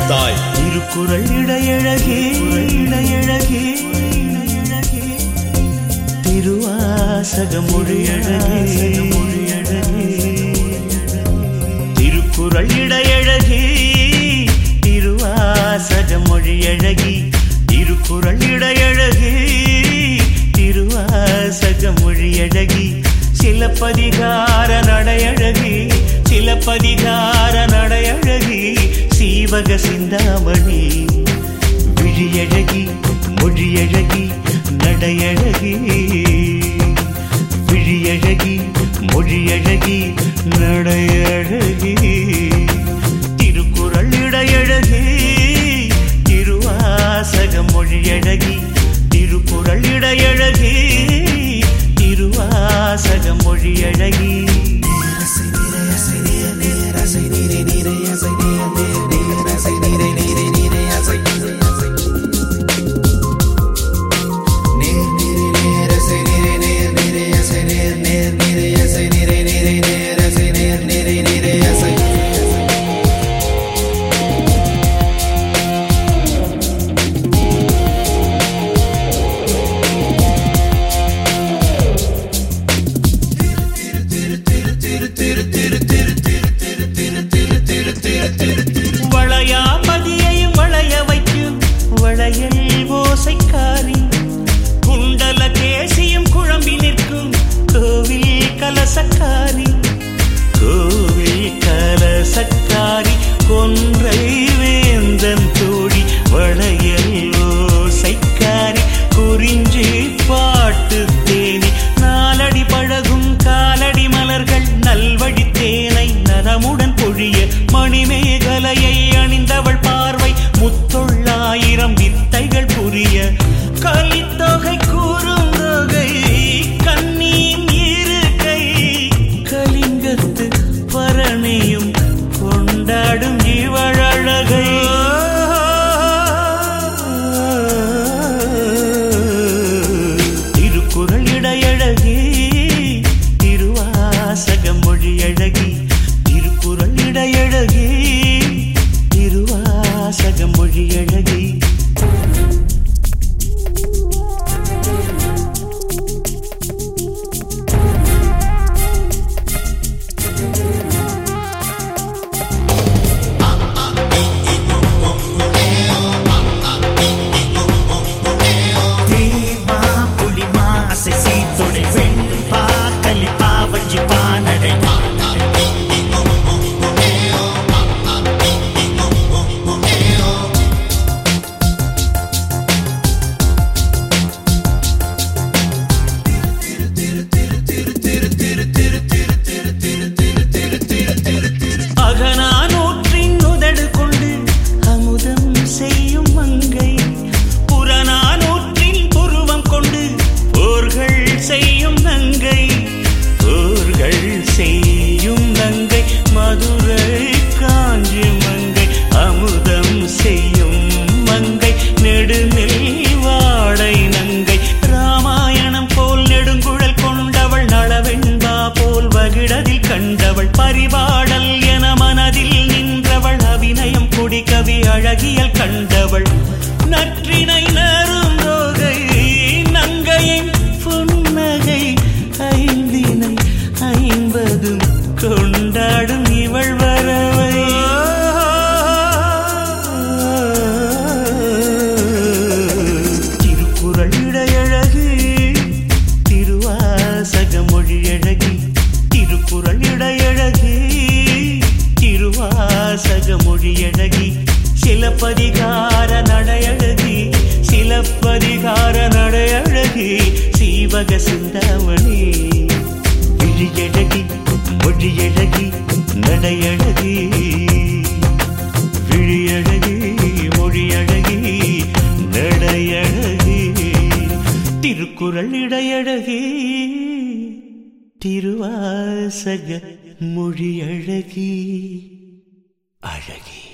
தாய் திருக்குறள் இடையழகே இடையழகே இடையழகே திருவாசக மொழியழகே மொழியழகே திருக்குறள் இடையழகே திருவாசக மொழியழகி திருக்குறள் இடையழகே திருவாசக மொழியழகி சிலப்பதிகார நடையழகி சிலப்பதிகார நடையழகி சீவக சிந்தாமணி விழியழகி மொழியழகி நடையழகி விழியழகி மொழியழகி நடையழகி திருக்குறள் இடையழகி திருவாசக மொழியழகி திருக்குறள் இடையழகி திருவாசக மொழியழகி வளையாபதியையும் வளைய வைக்கும் வளையல் ஓசைக்காரி குண்டல கேசியும் குழம்பி நிற்கும் கோவில் கலசக்காரி கோவில் கலசக்காரி கொன்றை வேந்தன் தோழி வளையல் ஓசைக்காரி குறிஞ்சி பாட்டு தேனி நாலடி பழகும் காலடி மலர்கள் நல்வழி தேனை நலமுடன் பொழிய மணிமேகலையை அணிந்தவள் பார்வை முத்தொள்ளாயிரம் வித்தைகள் புரிய கலித்தொகை கூறுந்தொகை கண்ணீன் இருக்கை கலிங்கத்து பரணியும் கொண்டாடும் இவழகை திருக்குறள் இடையழகி திருவாசக மொழியழகி திருக்குறள் இடையழகி திருவாசக மொழியழகி தீபா புலிமா செசித்தொடை வெண்பா கலிப்பா வஞ்சிப்பா நடை அகனானூற்றின் உதடு கொண்டு அமுதம் செய்யும் மங்கை புறநானூற்றின் புருவம் கொண்டு போர்கள் செய்யும் நங்கை போர்கள் செய்யும் நங்கை மதுரை காஞ்சி மங்கை அமுதம் செய்யும் மங்கை நெடுநெல் வாடை நங்கை ராமாயணம் போல் நெடுங்குழல் கொண்டவள் நளவெண்பா போல் வகிடதில் கண்டவள் பரிபாடல் என மனதில் நின்றவள் அபிநயம் கொடி கவி அழகியல் கண்டவள் நற்றினை நரும் ரோகை நங்கையின் புன்னகை ஐந்தினை ஐம்பதும் கொண்டாடும் இவள் வரவை திருக்குறள் இடையழகு திருவாசக மொழியழகி திருக்குறள் இடையழகு திருவாசக மொழியழகி சிலப்பதிகார நடையழகி சிலப்பதிகார நடையழகி சீவக சிந்தாமணி விழியழகி மொழியழகி நடையழகி விழியழகி மொழியழகி நடையழகி திருக்குறள் இடையழகி திருவாசக மொழியழகி அழகி